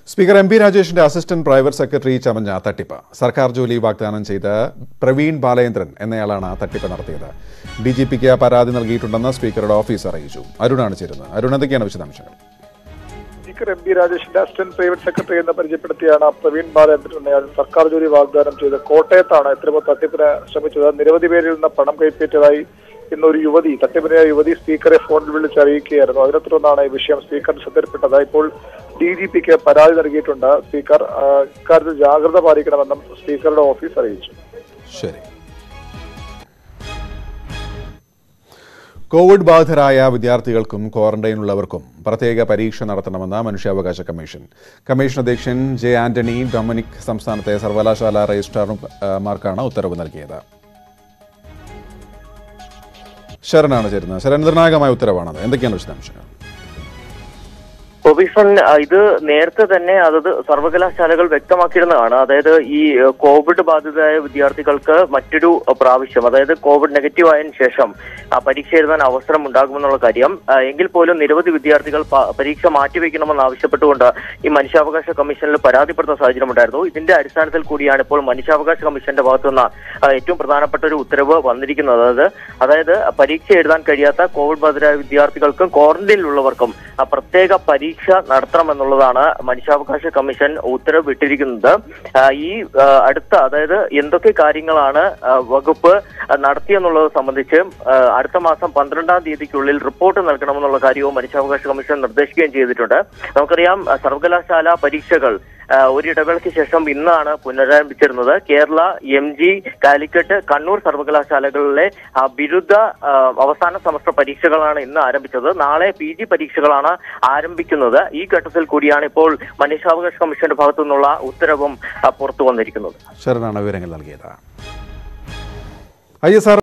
speaker M P രാജേഷിന്റെ assistant private secretary ചമഞ്ഞ തട്ടിപ്പ് സർക്കാർ ജോലി വാഗ്ദാനം ചെയ്ത് പ്രവീൺ ബാലേന്ദ്രൻ എന്നയാളാണ് തട്ടിപ്പ് നടത്തിയത് ഡി ജി പിക്ക് പരാതി നൽകിയിട്ടുണ്ടെന്ന് സ്പീക്കറുടെ ഓഫീസ് അറിയിച്ചു അരുണാണ് ചേരുന്നത് അരുൺ എന്തൊക്കെയാണ് വിശദാംശങ്ങൾ സ്പീക്കർ എം പി രാജേഷിന്റെ അസിസ്റ്റന്റ് പ്രൈവറ്റ് സെക്രട്ടറി എന്ന് പരിചയപ്പെടുത്തിയാണ് പ്രവീൺ ബാലേന്ദ്രൻ എന്നയാൾ സർക്കാർ ജോലി വാഗ്ദാനം ചെയ്ത് കോട്ടയത്താണ് ഇത്തരമോ തട്ടിപ്പിന് ശ്രമിച്ചത് നിരവധി പേരിൽ നിന്ന് പണം കൈപ്പറ്റിയതായി ഇന്ന് ഒരു യുവതി തട്ടിപ്പിനായ യുവതി സ്പീക്കറെ ഫോണിൽ വിളിച്ച് അറിയിക്കുകയായിരുന്നു അതിനെ തുടർന്നാണ് ഈ വിഷയം സ്പീക്കറിന് ശ്രദ്ധയിൽപ്പെട്ടത് ഇപ്പോൾ ഡി ജി പിക്ക് പരാതി നൽകിയിട്ടുണ്ട് സ്പീക്കർ ആ, ഇക്കാര്യത്തിൽ ജാഗ്രത പാലിക്കണമെന്നും സ്പീക്കറുടെ ഓഫീസ് അറിയിച്ചു ശരി കോവിഡ് ബാധിതരായ വിദ്യാർത്ഥികൾക്കും ക്വാറന്റൈനിലുള്ളവർക്കും പ്രത്യേക പരീക്ഷ നടത്തണമെന്ന് മനുഷ്യാവകാശ കമ്മീഷൻ കമ്മീഷൻ അധ്യക്ഷൻ ജെ ആന്റണി ഡൊമിനിക് സംസ്ഥാനത്തെ സർവകലാശാല രജിസ്ട്രാർമാർക്കാണ് ഉത്തരവ് നൽകിയത് ശരണാണ് ചേരുന്നത് ശരൺ നിർണായകമായ ഉത്തരവാണത് എന്തൊക്കെയാണ് വിശദാംശങ്ങൾ പ്രൊവിഷൻ ഇത് നേരത്തെ തന്നെ അതത് സർവകലാശാലകൾ വ്യക്തമാക്കിയിരുന്നതാണ് അതായത് ഈ ഏഹ്, കോവിഡ് ബാധിതരായ വിദ്യാർത്ഥികൾക്ക് മറ്റൊരു പ്രാവശ്യം അതായത് കോവിഡ് നെഗറ്റീവ് ആയതിനു ശേഷം ആ പരീക്ഷ എഴുതാൻ അവസരം ഉണ്ടാകുമെന്നുള്ള കാര്യം ആ, എങ്കിൽ പോലും നിരവധി വിദ്യാർത്ഥികൾ പ- പരീക്ഷ മാറ്റിവെക്കണമെന്ന് ആവശ്യപ്പെട്ടുകൊണ്ട് ഈ മനുഷ്യാവകാശ കമ്മീഷനിൽ പരാതിപ്പെടുന്ന സാഹചര്യം ഉണ്ടായിരുന്നു ഇതിന്റെ അടിസ്ഥാനത്തിൽ കൂടിയാണ് ഇപ്പോൾ മനുഷ്യാവകാശ കമ്മീഷന്റെ ഭാഗത്തുനിന്ന് ആ, ഏറ്റവും പ്രധാനപ്പെട്ട ഒരു ഉത്തരവ് വന്നിരിക്കുന്നത് അതായത് അതായത് പരീക്ഷ എഴുതാൻ കഴിയാത്ത കോവിഡ് ബാധിതരായ വിദ്യാർത്ഥികൾക്കും ക്വാറന്റൈനിലുള്ളവർക്കും ആ, പ്രത്യേക പരീക്ഷ നടത്തണമെന്നുള്ളതാണ് മനുഷ്യാവകാശ കമ്മീഷൻ ഉത്തരവ് വിട്ടിരിക്കുന്നത് ആ, ഈ ആ, അടുത്ത അതായത് എന്തൊക്കെ കാര്യങ്ങളാണ് ആ, വകുപ്പ് ആ, നടത്തിയെന്നുള്ളത് സംബന്ധിച്ച് ആ, അടുത്ത മാസം പന്ത്രണ്ടാം തീയതിക്കുള്ളിൽ റിപ്പോർട്ട് നൽകണമെന്നുള്ള കാര്യവും മനുഷ്യാവകാശ കമ്മീഷൻ നിർദ്ദേശിക്കുകയും ചെയ്തിട്ടുണ്ട് നമുക്കറിയാം ആ, സർവകലാശാല പരീക്ഷകൾ ആ, ഒരിടവേളയ്ക്ക് ശേഷം ഇന്നാണ് പുനരാരംഭിച്ചിരുന്നത് കേരള എം ജി കാലിക്കറ്റ് കണ്ണൂർ സർവകലാശാലകളിലെ ആ, ബിരുദ ആ, അവസാന സെമസ്റ്റർ പരീക്ഷകളാണ് ഇന്ന് ആരംഭിച്ചത് നാളെ പി ജി പരീക്ഷകളാണ് ആരംഭിക്കുന്നത് ഈ ഘട്ടത്തിൽ കൂടിയാണ് ഇപ്പോൾ മനുഷ്യാവകാശ കമ്മീഷന്റെ ഭാഗത്തു നിന്നുള്ള ഉത്തരവും ആ, പുറത്തു വന്നിരിക്കുന്നത് ശരണാണ് വിവരങ്ങൾ നൽകിയത് ഐ എസ് ആർ